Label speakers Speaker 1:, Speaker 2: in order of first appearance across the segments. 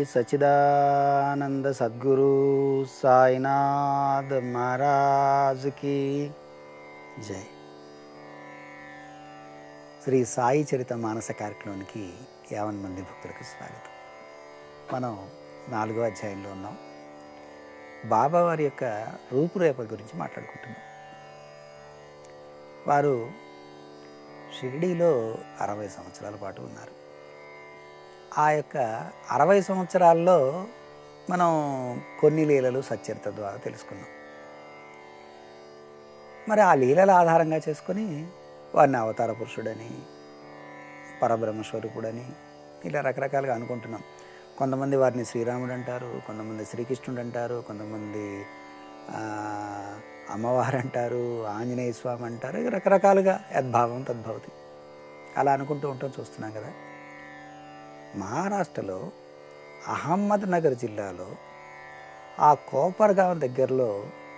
Speaker 1: సచిదానంద సద్గురు సాయినాథ్ మహారాజుకి జై శ్రీ సాయి చరిత మానస కార్యక్రమానికి యావన్ మంది భక్తులకు స్వాగతం మనం నాలుగో అధ్యాయంలో ఉన్నాం బాబా వారి యొక్క రూపురేఖ గురించి మాట్లాడుకుంటున్నాం వారు షిరిడీలో అరవై సంవత్సరాల పాటు ఉన్నారు ఆ యొక్క అరవై సంవత్సరాల్లో మనం కొన్ని లీలలు సచ్చరిత ద్వారా తెలుసుకున్నాం మరి ఆ లీలల ఆధారంగా చేసుకొని వారిని అవతార పురుషుడని పరబ్రహ్మ స్వరూపుడని ఇలా రకరకాలుగా అనుకుంటున్నాం కొంతమంది వారిని శ్రీరాముడు అంటారు కొంతమంది శ్రీకృష్ణుడు అంటారు కొంతమంది ఆ, అమ్మవారు అంటారు ఆంజనేయ స్వామి అంటారు ఇక రకరకాలుగా యద్భావం తద్భవతి అలా అనుకుంటూ ఉంటాం చూస్తున్నాం కదా మహారాష్ట్రలో అహ్మద్ నగర్ జిల్లాలో ఆ కోపర్గాం దగ్గరలో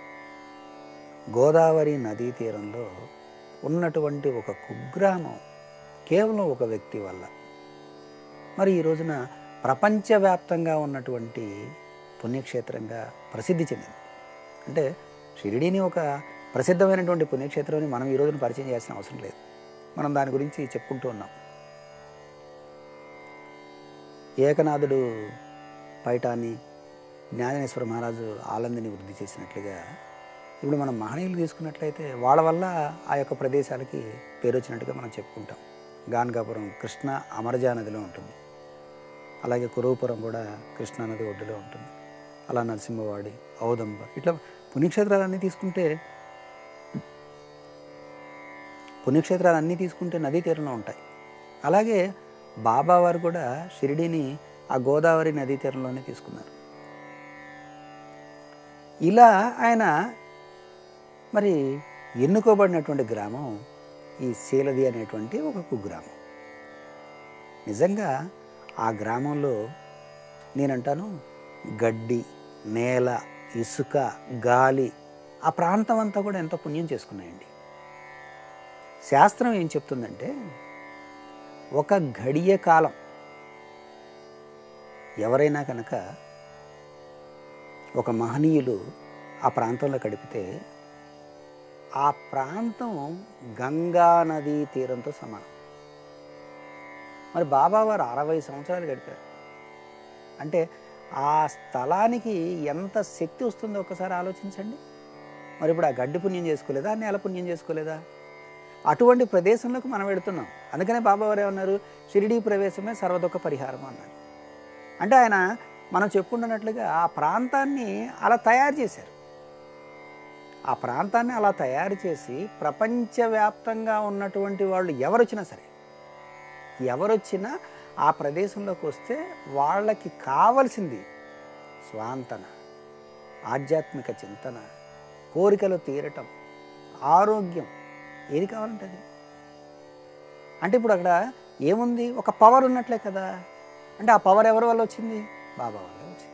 Speaker 1: గోదావరి నదీ తీరంలో ఉన్నటువంటి ఒక కుగ్రామం కేవలం ఒక వ్యక్తి వల్ల మరి ఈ రోజున ప్రపంచవ్యాప్తంగా ఉన్నటువంటి పుణ్యక్షేత్రంగా ప్రసిద్ధి చెందింది అంటే షిరిడీని ఒక ప్రసిద్ధమైనటువంటి పుణ్యక్షేత్రాన్ని మనం ఈ రోజున పరిచయం చేయాల్సిన అవసరం లేదు మనం దాని గురించి చెప్పుకుంటూ ఉన్నాం ఏకనాథుడు పైటాన్ని జ్ఞానేశ్వర మహారాజు ఆలందిని వృద్ధి చేసినట్లుగా ఇప్పుడు మనం మహనీయులు తీసుకున్నట్లయితే వాళ్ళ వల్ల ఆ యొక్క ప్రదేశాలకి పేరు వచ్చినట్టుగా మనం చెప్పుకుంటాం గాన్గాపురం కృష్ణ అమరజా నదిలో ఉంటుంది అలాగే కురుపురం కూడా కృష్ణా నది ఒడ్డులో ఉంటుంది అలా నరసింహవాడి ఔదంబర్ ఇట్లా పుణ్యక్షేత్రాలన్నీ తీసుకుంటే పుణ్యక్షేత్రాలన్నీ తీసుకుంటే నదీ తీరంలో ఉంటాయి అలాగే బాబా వారు కూడా షిరిడీని ఆ గోదావరి నదీ తీరంలోనే తీసుకున్నారు ఇలా ఆయన మరి ఎన్నుకోబడినటువంటి గ్రామం ఈ శీలది అనేటువంటి ఒక కుగ్రామం నిజంగా ఆ గ్రామంలో నేనంటాను గడ్డి నేల ఇసుక గాలి ఆ ప్రాంతం అంతా కూడా ఎంతో పుణ్యం చేసుకున్నాయండి శాస్త్రం ఏం చెప్తుందంటే ఒక గడియ కాలం ఎవరైనా కనుక ఒక మహనీయులు ఆ ప్రాంతంలో గడిపితే ఆ ప్రాంతం గంగా నదీ తీరంతో సమానం మరి బాబా వారు అరవై సంవత్సరాలు గడిపారు అంటే ఆ స్థలానికి ఎంత శక్తి వస్తుందో ఒకసారి ఆలోచించండి మరి ఇప్పుడు ఆ గడ్డి పుణ్యం చేసుకోలేదా ఆ నేల పుణ్యం చేసుకోలేదా అటువంటి ప్రదేశంలోకి మనం వెళుతున్నాం అందుకనే బాబా వారు ఏమన్నారు షిరిడీ ప్రవేశమే సర్వదొక్క పరిహారం అన్నారు అంటే ఆయన మనం చెప్పుకుంటున్నట్లుగా ఆ ప్రాంతాన్ని అలా తయారు చేశారు ఆ ప్రాంతాన్ని అలా తయారు చేసి ప్రపంచవ్యాప్తంగా ఉన్నటువంటి వాళ్ళు ఎవరొచ్చినా సరే ఎవరొచ్చినా ఆ ప్రదేశంలోకి వస్తే వాళ్ళకి కావలసింది స్వాంతన ఆధ్యాత్మిక చింతన కోరికలు తీరటం ఆరోగ్యం ఏది కావాలంటే అది అంటే ఇప్పుడు అక్కడ ఏముంది ఒక పవర్ ఉన్నట్లే కదా అంటే ఆ పవర్ ఎవరి వల్ల వచ్చింది బాబా వల్ల వచ్చింది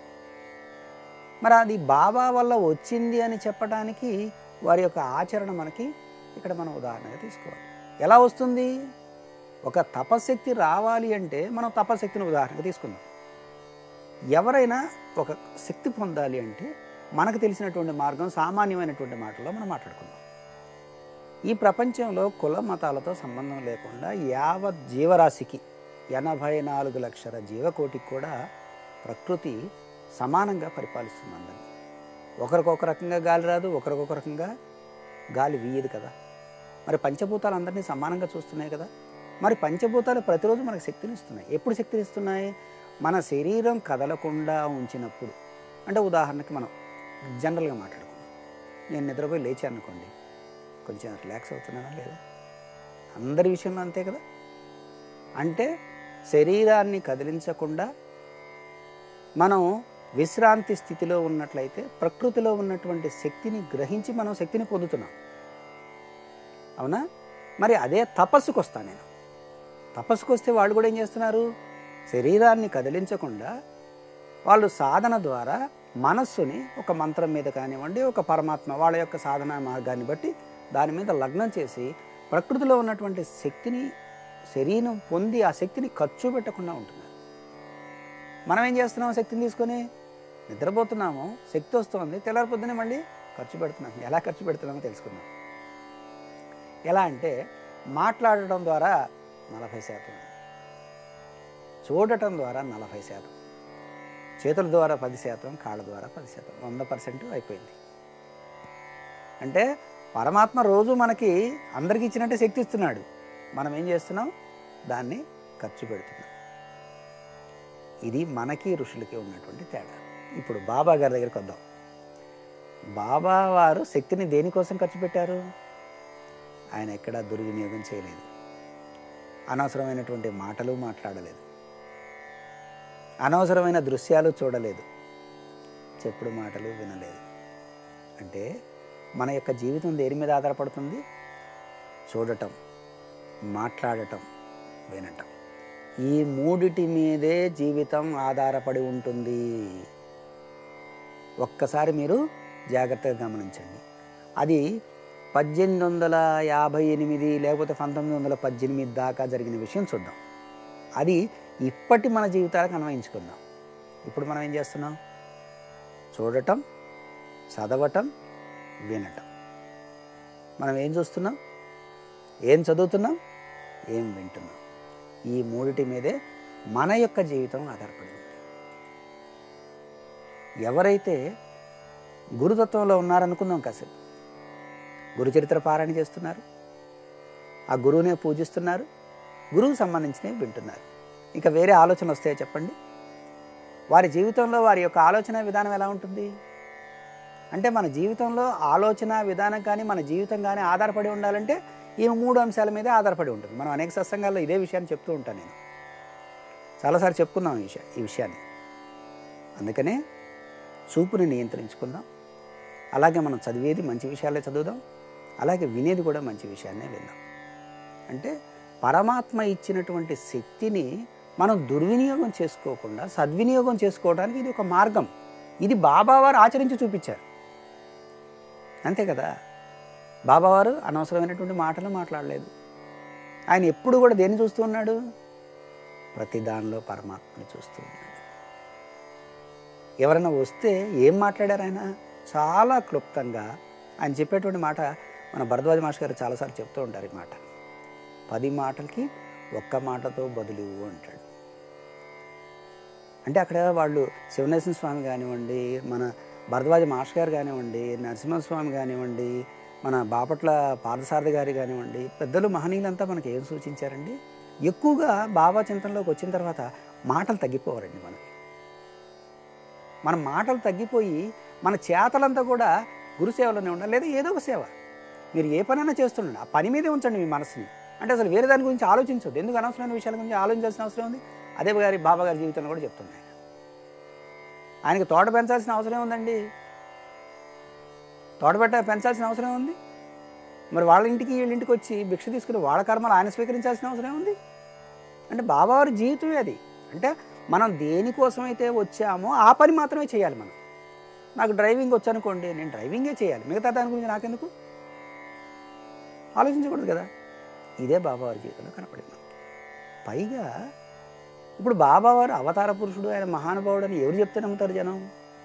Speaker 1: మరి అది బాబా వల్ల వచ్చింది అని చెప్పడానికి వారి యొక్క ఆచరణ మనకి ఇక్కడ మనం ఉదాహరణగా తీసుకోవాలి ఎలా వస్తుంది ఒక తపశక్తి రావాలి అంటే మనం తపశక్తిని ఉదాహరణగా తీసుకుందాం ఎవరైనా ఒక శక్తి పొందాలి అంటే మనకు తెలిసినటువంటి మార్గం సామాన్యమైనటువంటి మాటల్లో మనం మాట్లాడుకుందాం ఈ ప్రపంచంలో కుల మతాలతో సంబంధం లేకుండా యావత్ జీవరాశికి ఎనభై నాలుగు లక్షల జీవకోటికి కూడా ప్రకృతి సమానంగా పరిపాలిస్తుంది అందరినీ ఒకరికొక రకంగా గాలి రాదు ఒకరికొక రకంగా గాలి వీయదు కదా మరి పంచభూతాలు అందరినీ సమానంగా చూస్తున్నాయి కదా మరి పంచభూతాలు ప్రతిరోజు మనకు శక్తిని ఇస్తున్నాయి ఎప్పుడు శక్తిని ఇస్తున్నాయి మన శరీరం కదలకుండా ఉంచినప్పుడు అంటే ఉదాహరణకి మనం జనరల్గా మాట్లాడుకుందాం నేను నిద్రపోయి లేచాను అనుకోండి కొంచెం రిలాక్స్ అవుతున్నానా లేదా అందరి విషయంలో అంతే కదా అంటే శరీరాన్ని కదిలించకుండా మనం విశ్రాంతి స్థితిలో ఉన్నట్లయితే ప్రకృతిలో ఉన్నటువంటి శక్తిని గ్రహించి మనం శక్తిని పొందుతున్నాం అవునా మరి అదే తపస్సుకు వస్తాను నేను తపస్సుకు వస్తే వాళ్ళు కూడా ఏం చేస్తున్నారు శరీరాన్ని కదిలించకుండా వాళ్ళు సాధన ద్వారా మనస్సుని ఒక మంత్రం మీద కానివ్వండి ఒక పరమాత్మ వాళ్ళ యొక్క సాధనా మార్గాన్ని బట్టి దాని మీద లగ్నం చేసి ప్రకృతిలో ఉన్నటువంటి శక్తిని శరీరం పొంది ఆ శక్తిని ఖర్చు పెట్టకుండా ఉంటున్నారు మనం ఏం చేస్తున్నాం శక్తిని తీసుకొని నిద్రపోతున్నాము శక్తి వస్తుంది తెల్లారి పొద్దునే మళ్ళీ ఖర్చు పెడుతున్నాం ఎలా ఖర్చు పెడుతున్నామో తెలుసుకుందాం ఎలా అంటే మాట్లాడటం ద్వారా నలభై శాతం చూడటం ద్వారా నలభై శాతం చేతుల ద్వారా పది శాతం కాళ్ళ ద్వారా పది శాతం వంద పర్సెంట్ అయిపోయింది అంటే పరమాత్మ రోజు మనకి అందరికీ ఇచ్చినట్టే శక్తి ఇస్తున్నాడు మనం ఏం చేస్తున్నాం దాన్ని ఖర్చు పెడుతున్నాం ఇది మనకి ఋషులకి ఉన్నటువంటి తేడా ఇప్పుడు బాబా గారి దగ్గరికి వద్దాం బాబా వారు శక్తిని దేనికోసం ఖర్చు పెట్టారు ఆయన ఎక్కడా దుర్వినియోగం చేయలేదు అనవసరమైనటువంటి మాటలు మాట్లాడలేదు అనవసరమైన దృశ్యాలు చూడలేదు చెప్పుడు మాటలు వినలేదు అంటే మన యొక్క జీవితం దేని మీద ఆధారపడుతుంది చూడటం మాట్లాడటం వినటం ఈ మూడిటి మీదే జీవితం ఆధారపడి ఉంటుంది ఒక్కసారి మీరు జాగ్రత్తగా గమనించండి అది పద్దెనిమిది వందల యాభై ఎనిమిది లేకపోతే పంతొమ్మిది వందల పద్దెనిమిది దాకా జరిగిన విషయం చూద్దాం అది ఇప్పటి మన జీవితాలకు అన్వయించుకుందాం ఇప్పుడు మనం ఏం చేస్తున్నాం చూడటం చదవటం వినటం మనం ఏం చూస్తున్నాం ఏం చదువుతున్నాం ఏం వింటున్నాం ఈ మూడిటి మీదే మన యొక్క జీవితం ఆధారపడి ఉంది ఎవరైతే గురుతత్వంలో ఉన్నారనుకుందాం కాసేపు గురు చరిత్ర పారాయణ చేస్తున్నారు ఆ గురువునే పూజిస్తున్నారు గురువుకు సంబంధించినవి వింటున్నారు ఇక వేరే ఆలోచన వస్తాయో చెప్పండి వారి జీవితంలో వారి యొక్క ఆలోచన విధానం ఎలా ఉంటుంది అంటే మన జీవితంలో ఆలోచన విధానం కానీ మన జీవితం కానీ ఆధారపడి ఉండాలంటే ఈ మూడు అంశాల మీదే ఆధారపడి ఉంటుంది మనం అనేక సత్సంగాల్లో ఇదే విషయాన్ని చెప్తూ ఉంటాను నేను చాలాసార్లు చెప్పుకుందాం ఈ విషయం ఈ విషయాన్ని అందుకనే చూపుని నియంత్రించుకుందాం అలాగే మనం చదివేది మంచి విషయాలే చదువుదాం అలాగే వినేది కూడా మంచి విషయాన్నే విందాం అంటే పరమాత్మ ఇచ్చినటువంటి శక్తిని మనం దుర్వినియోగం చేసుకోకుండా సద్వినియోగం చేసుకోవడానికి ఇది ఒక మార్గం ఇది బాబావారు ఆచరించి చూపించారు అంతే కదా బాబావారు అనవసరమైనటువంటి మాటలు మాట్లాడలేదు ఆయన ఎప్పుడు కూడా దేన్ని చూస్తూ ఉన్నాడు ప్రతి దానిలో పరమాత్మని చూస్తూ ఉన్నాడు ఎవరైనా వస్తే ఏం మాట్లాడారు ఆయన చాలా క్లుప్తంగా ఆయన చెప్పేటువంటి మాట మన భరద్వాజ మాస్టర్ గారు చాలాసార్లు చెప్తూ ఉంటారు ఈ మాట పది మాటలకి ఒక్క మాటతో బదులు అంటాడు అంటే అక్కడ వాళ్ళు శివనేశ్వర స్వామి కానివ్వండి మన భరద్వాజ మాస్టర్ గారు కానివ్వండి నరసింహస్వామి కానివ్వండి మన బాపట్ల పార్థసారథి గారు కానివ్వండి పెద్దలు మహనీయులంతా మనకి ఏం సూచించారండి ఎక్కువగా బాబా చింతనలోకి వచ్చిన తర్వాత మాటలు తగ్గిపోవారండి మనకి మన మాటలు తగ్గిపోయి మన చేతలంతా కూడా గురుసేవలోనే ఉండాలి లేదా ఏదో ఒక సేవ మీరు ఏ పనైనా చేస్తుండండి ఆ పని మీదే ఉంచండి మీ మనసుని అంటే అసలు వేరే దాని గురించి ఆలోచించవద్దు ఎందుకు అనవసరమైన విషయాల గురించి ఆలోచించాల్సిన అవసరం ఉంది అదే గారి బాబా గారి జీవితంలో కూడా చెప్తుంది ఆయన ఆయనకి తోట పెంచాల్సిన అవసరం ఉందండి తోట పెట్ట పెంచాల్సిన అవసరం ఉంది మరి వాళ్ళ ఇంటికి వీళ్ళ ఇంటికి వచ్చి భిక్ష తీసుకుని వాళ్ళ కర్మలు ఆయన స్వీకరించాల్సిన అవసరం ఉంది అంటే బాబావారి జీవితమే అది అంటే మనం దేనికోసం అయితే వచ్చామో ఆ పని మాత్రమే చేయాలి మనం నాకు డ్రైవింగ్ వచ్చనుకోండి నేను డ్రైవింగే చేయాలి మిగతా దాని గురించి నాకెందుకు ఆలోచించకూడదు కదా ఇదే బాబావారి జీవితంలో కనపడింది మనకి పైగా ఇప్పుడు బాబావారు అవతార పురుషుడు ఆయన మహానుభావుడు అని ఎవరు చెప్తే నమ్ముతారు జనం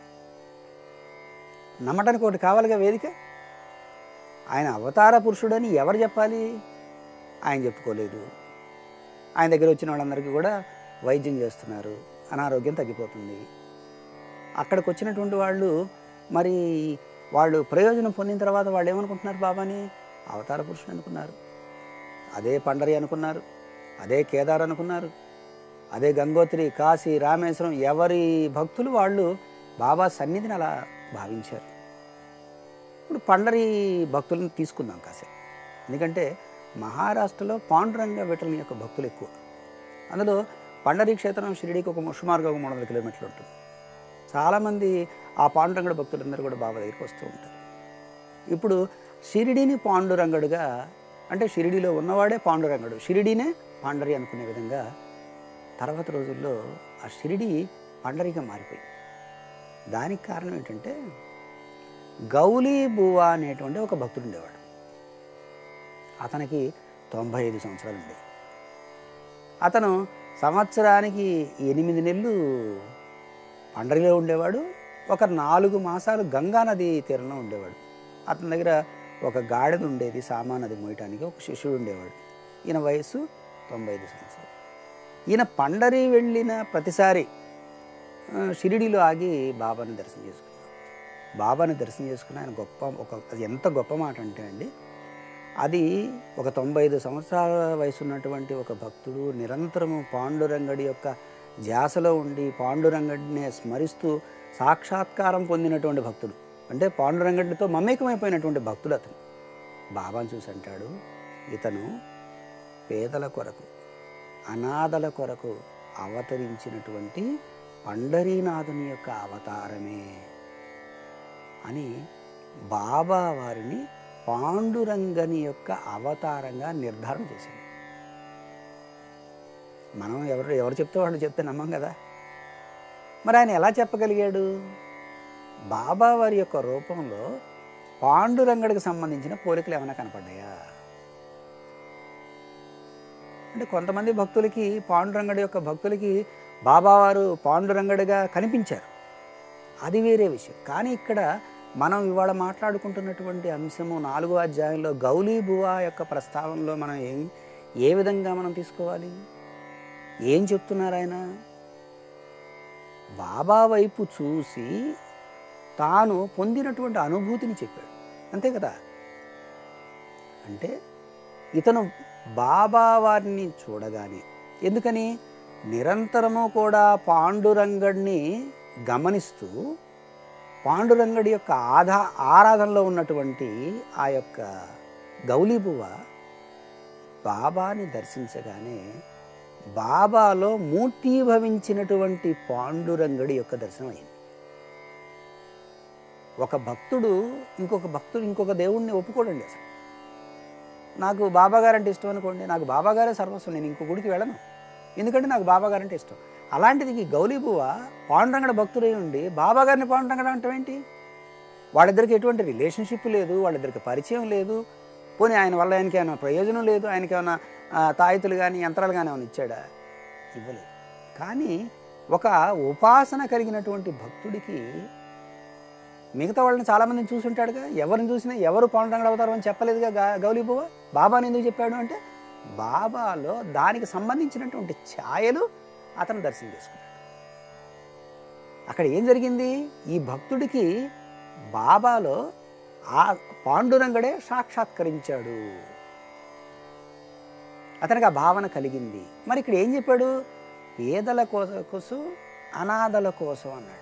Speaker 1: నమ్మటానికి ఒకటి కావాలిగా వేదిక ఆయన అవతార పురుషుడని ఎవరు చెప్పాలి ఆయన చెప్పుకోలేదు ఆయన దగ్గర వచ్చిన వాళ్ళందరికీ కూడా వైద్యం చేస్తున్నారు అనారోగ్యం తగ్గిపోతుంది అక్కడికి వచ్చినటువంటి వాళ్ళు మరి వాళ్ళు ప్రయోజనం పొందిన తర్వాత వాళ్ళు ఏమనుకుంటున్నారు బాబాని అవతార పురుషుడు అనుకున్నారు అదే పండరి అనుకున్నారు అదే కేదార్ అనుకున్నారు అదే గంగోత్రి కాశీ రామేశ్వరం ఎవరి భక్తులు వాళ్ళు బాబా సన్నిధిని అలా భావించారు ఇప్పుడు పండరి భక్తులను తీసుకుందాం కాసేపు ఎందుకంటే మహారాష్ట్రలో పాండురంగ విఠలని యొక్క భక్తులు ఎక్కువ అందులో పండరీ క్షేత్రం షిరిడీకి ఒక సుమారుగా ఒక మూడు వందల కిలోమీటర్లు ఉంటుంది చాలామంది ఆ పాండురంగడు భక్తులందరూ కూడా బాబా దగ్గరికి వస్తూ ఉంటారు ఇప్పుడు షిరిడీని పాండురంగడుగా అంటే షిరిడీలో ఉన్నవాడే పాండురంగడు షిరిడీనే పాండరి అనుకునే విధంగా తర్వాత రోజుల్లో ఆ షిరిడి పండరిగా మారిపోయింది దానికి కారణం ఏంటంటే గౌలీ బువా అనేటువంటి ఒక భక్తుడు ఉండేవాడు అతనికి తొంభై ఐదు సంవత్సరాలు ఉండేవి అతను సంవత్సరానికి ఎనిమిది నెలలు పండరిలో ఉండేవాడు ఒక నాలుగు మాసాలు గంగా నది తీరంలో ఉండేవాడు అతని దగ్గర ఒక గాడిద ఉండేది సామాన్ అది మోయటానికి ఒక శిష్యుడు ఉండేవాడు ఈయన వయస్సు తొంభై ఐదు సంవత్సరాలు ఈయన పండరి వెళ్ళిన ప్రతిసారి ఆ, షిరిడీలో ఆగి బాబాని దర్శనం చేసుకున్నాడు బాబాని దర్శనం చేసుకుని ఆయన గొప్ప ఒక అది ఎంత గొప్ప మాట అంటే అండి అది ఒక తొంభై ఐదు సంవత్సరాల వయసు ఉన్నటువంటి ఒక భక్తుడు నిరంతరము పాండురంగడి యొక్క ధ్యాసలో ఉండి పాండురంగడిని స్మరిస్తూ సాక్షాత్కారం పొందినటువంటి భక్తుడు అంటే పాండురంగడితో మమేకమైపోయినటువంటి భక్తుడు అతను బాబాను చూసి అంటాడు ఇతను పేదల కొరకు అనాథల కొరకు అవతరించినటువంటి పండరీనాథుని యొక్క అవతారమే అని బాబా వారిని పాండురంగని యొక్క అవతారంగా నిర్ధారణ చేసింది మనం ఎవరు ఎవరు చెప్తే వాళ్ళు చెప్తే నమ్మం కదా మరి ఆయన ఎలా చెప్పగలిగాడు బాబా వారి యొక్క రూపంలో పాండురంగడికి సంబంధించిన పోలికలు ఏమైనా కనపడ్డాయా అంటే కొంతమంది భక్తులకి పాండురంగడి యొక్క భక్తులకి బాబావారు పాండురంగడిగా కనిపించారు అది వేరే విషయం కానీ ఇక్కడ మనం ఇవాళ మాట్లాడుకుంటున్నటువంటి అంశము నాలుగో అధ్యాయంలో గౌలీ బువా యొక్క ప్రస్తావనలో మనం ఏం ఏ విధంగా మనం తీసుకోవాలి ఏం చెప్తున్నారు ఆయన బాబా వైపు చూసి తాను పొందినటువంటి అనుభూతిని చెప్పాడు అంతే కదా అంటే ఇతను బాబా వారిని చూడగానే ఎందుకని నిరంతరము కూడా పాండురంగడిని గమనిస్తూ పాండురంగడి యొక్క ఆధా ఆరాధనలో ఉన్నటువంటి ఆ యొక్క గౌలీబువ బాబాని దర్శించగానే బాబాలో మూర్తీభవించినటువంటి పాండురంగడి యొక్క దర్శనం అయింది ఒక భక్తుడు ఇంకొక భక్తుడు ఇంకొక దేవుణ్ణి ఒప్పుకోడండి అసలు నాకు బాబా గారంటే ఇష్టం అనుకోండి నాకు బాబా గారే సర్వస్వం నేను ఇంకో గుడికి వెళ్ళను ఎందుకంటే నాకు బాబా గారంటే ఇష్టం అలాంటిది ఈ గౌలీబువ పాండురంగడ భక్తుడై ఉండి బాబా గారిని పాండురంగడ అంటే ఏంటి వాళ్ళిద్దరికి ఎటువంటి రిలేషన్షిప్ లేదు వాళ్ళిద్దరికి పరిచయం లేదు పోనీ ఆయన వల్ల ఆయనకి ఏమైనా ప్రయోజనం లేదు ఆయనకి ఏమైనా ఆ, తాయితులు కానీ యంత్రాలు కానీ ఏమైనా ఇచ్చాడా ఇవ్వలేదు కానీ ఒక ఉపాసన కలిగినటువంటి భక్తుడికి మిగతా వాళ్ళని చాలామందిని చూసుంటాడుగా ఎవరిని చూసినా ఎవరు పాండురంగడ అవతారం అని చెప్పలేదుగా గా గౌలీబువ బాబాని ఎందుకు చెప్పాడు అంటే బాబాలో దానికి సంబంధించినటువంటి ఛాయలు అతను దర్శనం చేసుకున్నాడు అక్కడ ఏం జరిగింది ఈ భక్తుడికి బాబాలో ఆ పాండురంగడే సాక్షాత్కరించాడు అతనికి ఆ భావన కలిగింది మరి ఇక్కడ ఏం చెప్పాడు పేదల కోసం కోసం అనాథల కోసం అన్నాడు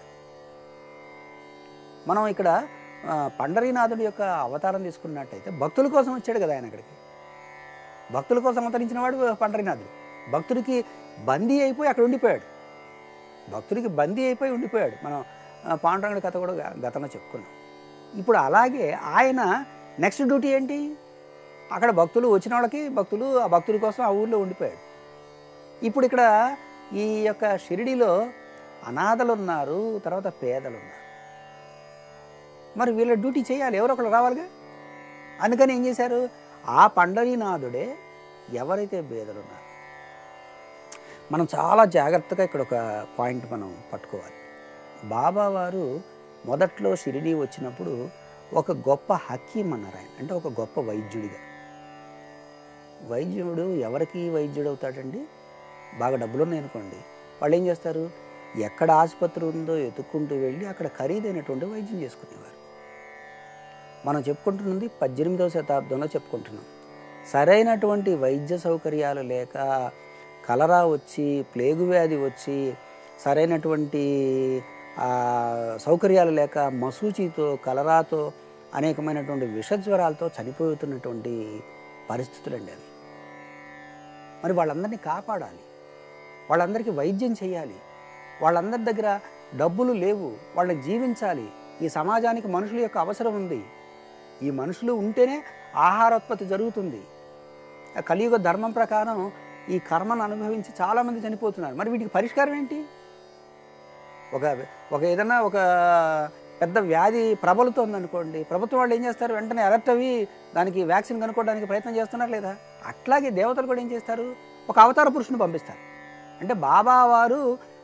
Speaker 1: మనం ఇక్కడ ఆ, పండరీనాథుడి యొక్క అవతారం తీసుకున్నట్టయితే భక్తుల కోసం వచ్చాడు కదా ఆయన అక్కడికి భక్తుల కోసం అవతరించిన వాడు పండరీనాథుడు భక్తుడికి బందీ అయిపోయి అక్కడ ఉండిపోయాడు భక్తుడికి బందీ అయిపోయి ఉండిపోయాడు మనం ఆ, పాండురంగడి కథ కూడా గ- గతంలో చెప్పుకున్నాం ఇప్పుడు అలాగే ఆయన నెక్స్ట్ డ్యూటీ ఏంటి అక్కడ భక్తులు వచ్చిన వాళ్ళకి భక్తులు ఆ భక్తుల కోసం ఆ ఊళ్ళో ఉండిపోయాడు ఇప్పుడు ఇక్కడ ఈ యొక్క షిరిడిలో అనాథలు ఉన్నారు తర్వాత పేదలు ఉన్నారు మరి వీళ్ళ డ్యూటీ చేయాలి ఎవరో ఒకరు రావాలిగా అందుకని ఏం చేశారు ఆ పండరీనాథుడే ఎవరైతే పేదలు ఉన్నారు మనం చాలా జాగ్రత్తగా ఇక్కడ ఒక పాయింట్ మనం పట్టుకోవాలి బాబా వారు మొదట్లో షిరిడి వచ్చినప్పుడు ఒక గొప్ప హకీం అన్నారు ఆయన అంటే ఒక గొప్ప వైద్యుడిగా వైద్యుడు ఎవరికి వైద్యుడు అవుతాడండి బాగా డబ్బులు ఉన్నాయనుకోండి వాళ్ళు ఏం చేస్తారు ఎక్కడ ఆసుపత్రి ఉందో ఎత్తుక్కుంటూ వెళ్ళి అక్కడ ఖరీదైనటువంటి వైద్యం చేసుకునేవారు మనం చెప్పుకుంటున్నది పద్దెనిమిదవ శతాబ్దంలో చెప్పుకుంటున్నాం సరైనటువంటి వైద్య సౌకర్యాలు లేక కలరా వచ్చి ప్లేగు వ్యాధి వచ్చి సరైనటువంటి ఆ, సౌకర్యాలు లేక మసూచితో కలరాతో అనేకమైనటువంటి విషజ్వరాలతో చనిపోతున్నటువంటి పరిస్థితులండి అవి మరి వాళ్ళందరినీ కాపాడాలి వాళ్ళందరికీ వైద్యం చేయాలి వాళ్ళందరి దగ్గర డబ్బులు లేవు వాళ్ళని జీవించాలి ఈ సమాజానికి మనుషుల యొక్క అవసరం ఉంది ఈ మనుషులు ఉంటేనే ఆహారోత్పత్తి జరుగుతుంది ఆ కలియుగ ధర్మం ప్రకారం ఈ కర్మను అనుభవించి చాలామంది చనిపోతున్నారు మరి వీటికి పరిష్కారం ఏంటి ఒక ఒక ఏదైనా ఒక పెద్ద వ్యాధి ప్రబలుతోంది అనుకోండి ప్రభుత్వం వాళ్ళు ఏం చేస్తారు వెంటనే అలర్ట్ అవి దానికి వ్యాక్సిన్ కనుక్కోవడానికి ప్రయత్నం చేస్తున్నారు లేదా అట్లాగే దేవతలు కూడా ఏం చేస్తారు ఒక అవతార పురుషుని పంపిస్తారు అంటే బాబా వారు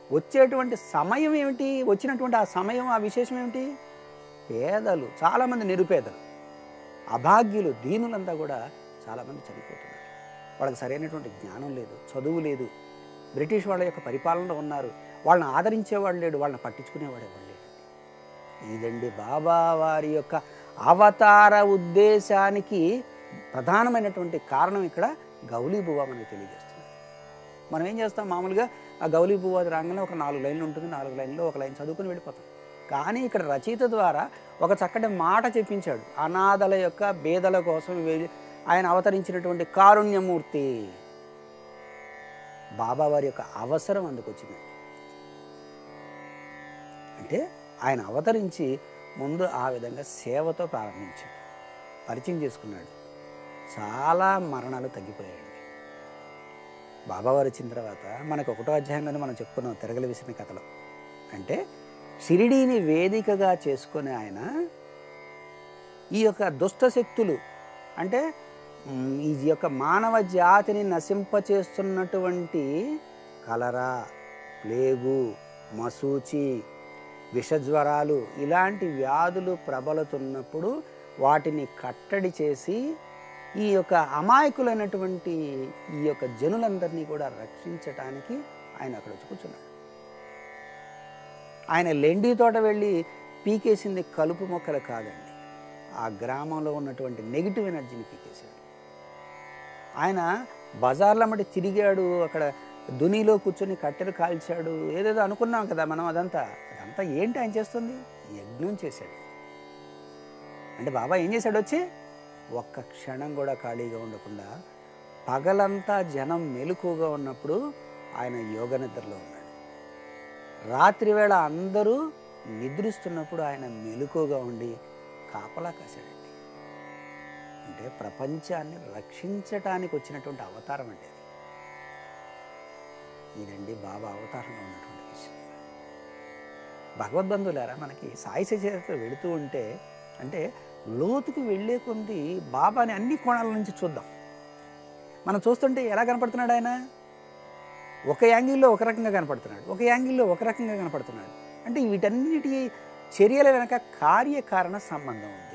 Speaker 1: వచ్చేటువంటి సమయం ఏమిటి వచ్చినటువంటి ఆ సమయం ఆ విశేషం ఏమిటి పేదలు చాలామంది నిరుపేదలు అభాగ్యులు దీనులంతా కూడా చాలామంది చనిపోతున్నారు వాళ్ళకి సరైనటువంటి జ్ఞానం లేదు చదువు లేదు బ్రిటిష్ వాళ్ళ యొక్క పరిపాలనలో ఉన్నారు వాళ్ళని ఆదరించేవాడు లేడు వాళ్ళని పట్టించుకునేవాడు ఎవరు లేడు ఇదండి బాబా వారి యొక్క అవతార ఉద్దేశానికి ప్రధానమైనటువంటి కారణం ఇక్కడ గౌలీ బువ్వ మనకు తెలియజేస్తుంది మనం ఏం చేస్తాం మామూలుగా ఆ గౌలీ బువ్వ రాగానే ఒక నాలుగు లైన్లు ఉంటుంది నాలుగు లైన్లో ఒక లైన్ చదువుకుని వెళ్ళిపోతాం కానీ ఇక్కడ రచయిత ద్వారా ఒక చక్కటి మాట చెప్పించాడు అనాథల యొక్క బేదల కోసం వెళ్ళి ఆయన అవతరించినటువంటి కారుణ్యమూర్తి బాబా వారి యొక్క అవసరం అందుకు వచ్చింది అంటే ఆయన అవతరించి ముందు ఆ విధంగా సేవతో ప్రారంభించాడు పరిచయం చేసుకున్నాడు చాలా మరణాలు తగ్గిపోయాయండి బాబావారు వచ్చిన తర్వాత మనకు ఒకటో అధ్యాయంలోనే మనం చెప్పుకున్నాం తిరగలి విసిన కథలో అంటే షిరిడీని వేదికగా చేసుకుని ఆయన ఈ యొక్క దుష్ట శక్తులు అంటే మ్, ఈ యొక్క మానవ జాతిని నశింపచేస్తున్నటువంటి కలరా ప్లేగు మసూచి విషజ్వరాలు ఇలాంటి వ్యాధులు ప్రబలుతున్నప్పుడు వాటిని కట్టడి చేసి ఈ యొక్క అమాయకులైనటువంటి ఈ యొక్క జనులందరినీ కూడా రక్షించటానికి ఆయన అక్కడ వచ్చి కూర్చున్నాడు ఆయన లెండి తోట వెళ్ళి పీకేసింది కలుపు మొక్కలు కాదండి ఆ గ్రామంలో ఉన్నటువంటి నెగిటివ్ ఎనర్జీని పీకేశాడు ఆయన బజార్ల మట్టి తిరిగాడు అక్కడ దునిలో కూర్చొని కట్టెలు కాల్చాడు ఏదేదో అనుకున్నాం కదా మనం అదంతా అదంతా ఏంటి ఆయన చేస్తుంది యజ్ఞం చేశాడు అంటే బాబా ఏం చేశాడు వచ్చి ఒక్క క్షణం కూడా ఖాళీగా ఉండకుండా పగలంతా జనం మెలకుగా ఉన్నప్పుడు ఆయన యోగ నిద్రలో ఉన్నాడు రాత్రి వేళ అందరూ నిద్రిస్తున్నప్పుడు ఆయన మెలకుగా ఉండి కాపలా కాశాడండి అంటే ప్రపంచాన్ని రక్షించటానికి వచ్చినటువంటి అవతారం అంటే అది ఇదండి బాబా అవతారంలో ఉన్నటువంటి విషయం భగవద్బంధులారా మనకి సాయి చరిత్ర వెళుతూ ఉంటే అంటే లోతుకు వెళ్ళే కొంది బాబాని అన్ని కోణాల నుంచి చూద్దాం మనం చూస్తుంటే ఎలా కనపడుతున్నాడు ఆయన ఒక యాంగిల్లో ఒక రకంగా కనపడుతున్నాడు ఒక యాంగిల్లో ఒక రకంగా కనపడుతున్నాడు అంటే వీటన్నిటి చర్యల వెనక కార్యకారణ సంబంధం ఉంది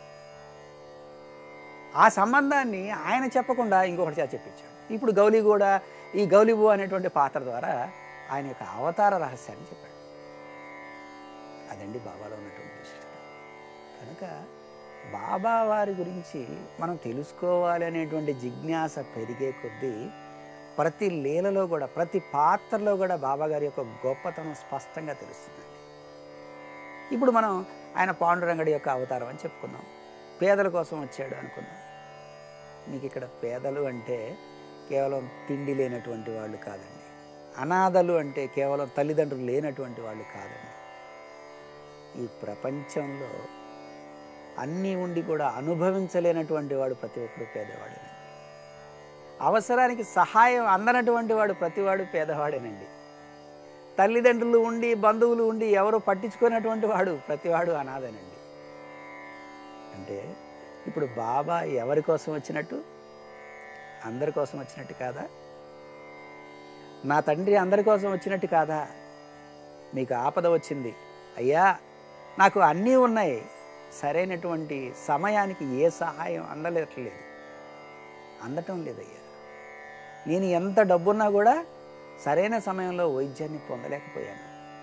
Speaker 1: ఆ సంబంధాన్ని ఆయన చెప్పకుండా ఇంకొకటి చేత చెప్పించాడు ఇప్పుడు గౌలి కూడా ఈ గౌలిబు అనేటువంటి పాత్ర ద్వారా ఆయన యొక్క అవతార రహస్యాన్ని చెప్పాడు అదండి బాబాలో ఉన్నటువంటి విశిష్టత కనుక బాబా వారి గురించి మనం తెలుసుకోవాలి అనేటువంటి జిజ్ఞాస పెరిగే కొద్దీ ప్రతి లీలలో కూడా ప్రతి పాత్రలో కూడా బాబా గారి యొక్క గొప్పతనం స్పష్టంగా తెలుస్తుందండి ఇప్పుడు మనం ఆయన పాండురంగడి యొక్క అవతారం అని చెప్పుకున్నాం పేదల కోసం వచ్చాడు అనుకున్నాం మీకు ఇక్కడ పేదలు అంటే కేవలం తిండి లేనటువంటి వాళ్ళు కాదండి అనాథలు అంటే కేవలం తల్లిదండ్రులు లేనటువంటి వాళ్ళు కాదండి ఈ ప్రపంచంలో అన్నీ ఉండి కూడా అనుభవించలేనటువంటి వాడు ప్రతి ఒక్కడు పేదవాడేనండి అవసరానికి సహాయం అందనటువంటి వాడు ప్రతివాడు పేదవాడేనండి తల్లిదండ్రులు ఉండి బంధువులు ఉండి ఎవరు పట్టించుకున్నటువంటి వాడు ప్రతివాడు అనాథనండి అంటే ఇప్పుడు బాబా ఎవరి కోసం వచ్చినట్టు అందరి కోసం వచ్చినట్టు కాదా నా తండ్రి అందరి కోసం వచ్చినట్టు కాదా మీకు ఆపద వచ్చింది అయ్యా నాకు అన్నీ ఉన్నాయి సరైనటువంటి సమయానికి ఏ సహాయం అందలేట్లేదు అందటం లేదయ్యా నేను ఎంత డబ్బున్నా కూడా సరైన సమయంలో వైద్యాన్ని పొందలేకపోయాను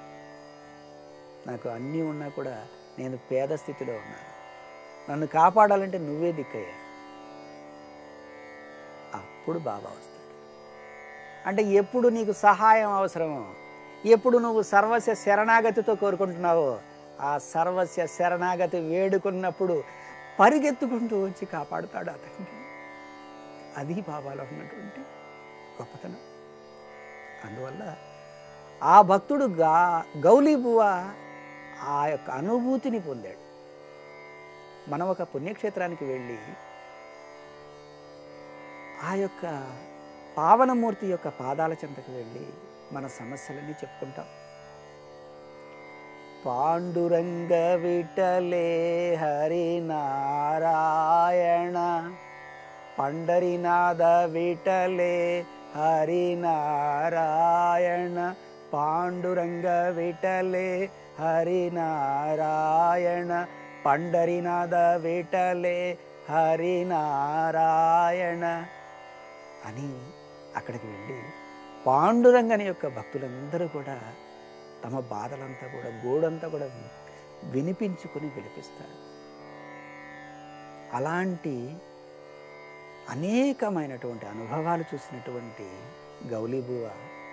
Speaker 1: నాకు అన్నీ ఉన్నా కూడా నేను పేద స్థితిలో ఉన్నాను నన్ను కాపాడాలంటే నువ్వే దిక్కయ్యా అప్పుడు బాబా వస్తాడు అంటే ఎప్పుడు నీకు సహాయం అవసరమో ఎప్పుడు నువ్వు సర్వస్వ శరణాగతితో కోరుకుంటున్నావో ఆ సర్వస్వ శరణాగతి వేడుకున్నప్పుడు పరిగెత్తుకుంటూ వచ్చి కాపాడుతాడు అతన్ని అది బాబాలో ఉన్నటువంటి గొప్పతనం అందువల్ల ఆ భక్తుడు గా గౌలీబువ ఆ యొక్క అనుభూతిని పొందాడు మనం ఒక పుణ్యక్షేత్రానికి వెళ్ళి ఆ యొక్క పావనమూర్తి యొక్క పాదాల చెంతకు వెళ్ళి మన సమస్యలన్నీ చెప్పుకుంటాం పాండురంగ విఠలే హరి నారాయణ పండరినాథ విఠలే హరి నారాయణ పాండురంగ విటలే హరినారాయణ పండరినాథ విటలే హరినారాయణ అని అక్కడికి వెళ్ళి పాండురంగని యొక్క భక్తులందరూ కూడా తమ బాధలంతా కూడా గోడంతా కూడా వినిపించుకుని విలిపిస్తాడు అలాంటి అనేకమైనటువంటి అనుభవాలు చూసినటువంటి గౌలీబువ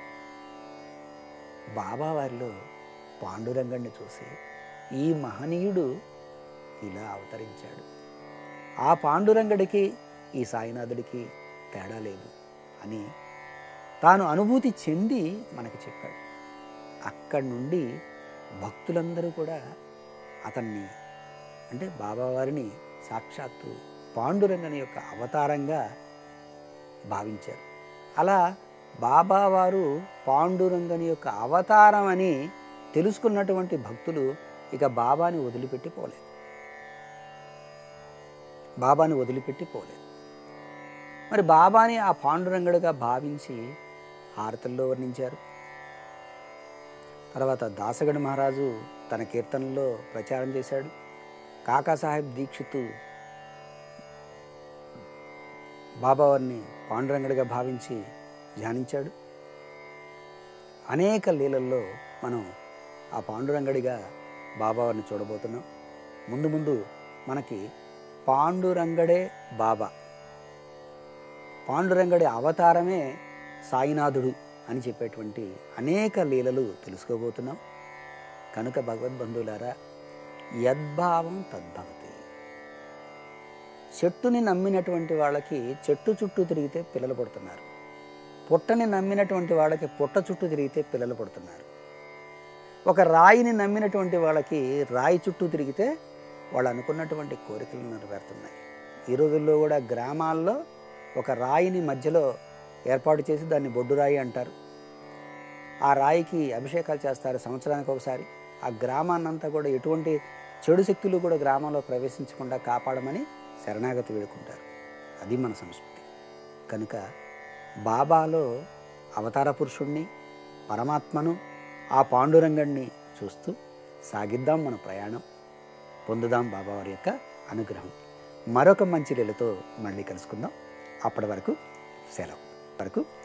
Speaker 1: బాబా వారిలో పాండురంగణ్ణి చూసి ఈ మహనీయుడు ఇలా అవతరించాడు ఆ పాండురంగడికి ఈ సాయినాథుడికి తేడా లేదు అని తాను అనుభూతి చెంది మనకి చెప్పాడు అక్కడి నుండి భక్తులందరూ కూడా అతన్ని అంటే బాబావారిని సాక్షాత్తు పాండురంగని యొక్క అవతారంగా భావించారు అలా బాబావారు పాండురంగని యొక్క అవతారం అని తెలుసుకున్నటువంటి భక్తులు ఇక బాబాని వదిలిపెట్టి పోలేదు బాబాని వదిలిపెట్టి పోలేదు మరి బాబాని ఆ పాండురంగడుగా భావించి హారతుల్లో వర్ణించారు తర్వాత దాసగడి మహారాజు తన కీర్తనలో ప్రచారం చేశాడు కాకాసాహెబ్ దీక్షిత్ బాబావారిని పాండురంగడిగా భావించి ధ్యానించాడు అనేక లీలల్లో మనం ఆ పాండురంగడిగా బాబావారిని చూడబోతున్నాం ముందు ముందు మనకి పాండురంగడే బాబా పాండురంగడి అవతారమే సాయినాథుడు అని చెప్పేటువంటి అనేక లీలలు తెలుసుకోబోతున్నాం కనుక భగవద్బంధువులారా యద్భావం తద్భవతి చెట్టుని నమ్మినటువంటి వాళ్ళకి చెట్టు చుట్టూ తిరిగితే పిల్లలు పుడుతున్నారు పుట్టని నమ్మినటువంటి వాళ్ళకి పుట్ట చుట్టూ తిరిగితే పిల్లలు పుడుతున్నారు ఒక రాయిని నమ్మినటువంటి వాళ్ళకి రాయి చుట్టూ తిరిగితే వాళ్ళు అనుకున్నటువంటి కోరికలు నెరవేరుతున్నాయి ఈ రోజుల్లో కూడా గ్రామాల్లో ఒక రాయిని మధ్యలో ఏర్పాటు చేసి దాన్ని బొడ్డు రాయి అంటారు ఆ రాయికి అభిషేకాలు చేస్తారు సంవత్సరానికి ఒకసారి ఆ గ్రామాన్నంతా కూడా ఎటువంటి చెడు శక్తులు కూడా గ్రామంలో ప్రవేశించకుండా కాపాడమని శరణాగతి వేడుకుంటారు అది మన సంస్కృతి కనుక బాబాలో అవతార పురుషుణ్ణి పరమాత్మను ఆ పాండురంగణ్ణి చూస్తూ సాగిద్దాం మన ప్రయాణం పొందుదాం బాబావారి యొక్క అనుగ్రహం మరొక మంచి లీలతో మళ్ళీ కలుసుకుందాం అప్పటి వరకు సెలవు వరకు